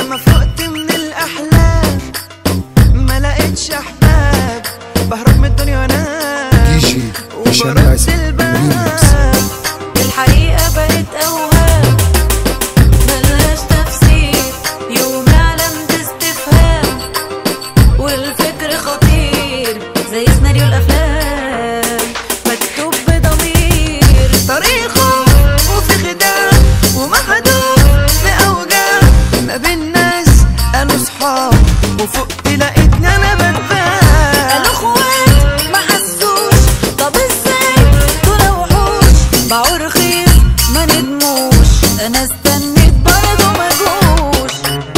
لما فقت من الاحلام ما لقيتش احباب بهرب من الدنيا وانام دي جي هشام وبرد العسل ريميكس الباب الحقيقة بقت أوهام ملهاش تفسير يوم علامة استفهام والفكر خطير زي سيناريو الأفلام مكتوب بضمير طريقه وفي خداع ومحدود في اوجاع ما بين ناس قالوا صحاب وفقت لقيتني انا بتباع قالوا اخوات ما حسوش طب ازاي دول وحوش باعوا رخيص ما ندموش انا استنيت برضه ما جوش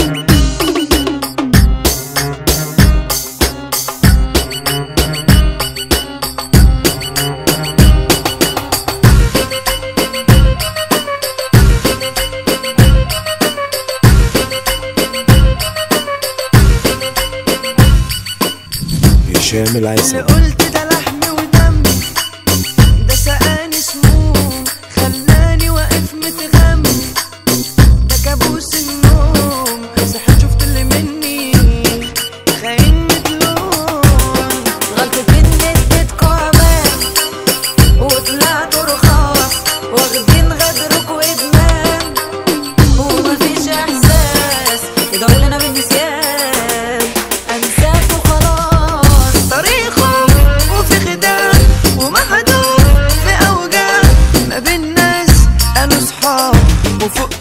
هشام اللي العسل قلت ده لحم ودم ده سقاني سموم خلاني واقف متغم ده كابوس النوم صحيت شفت اللي مني خاين مدلوم غلطة اني اديتكوا امان وطلعتوا رخاص واخدين غدرك وادمان ومفيش احساس ادعوا لنا بالنسيان انساك وخلاص طريقه وفي خداع ومحدود في اوجاع ما بين ناس قالوا صحاب وفوق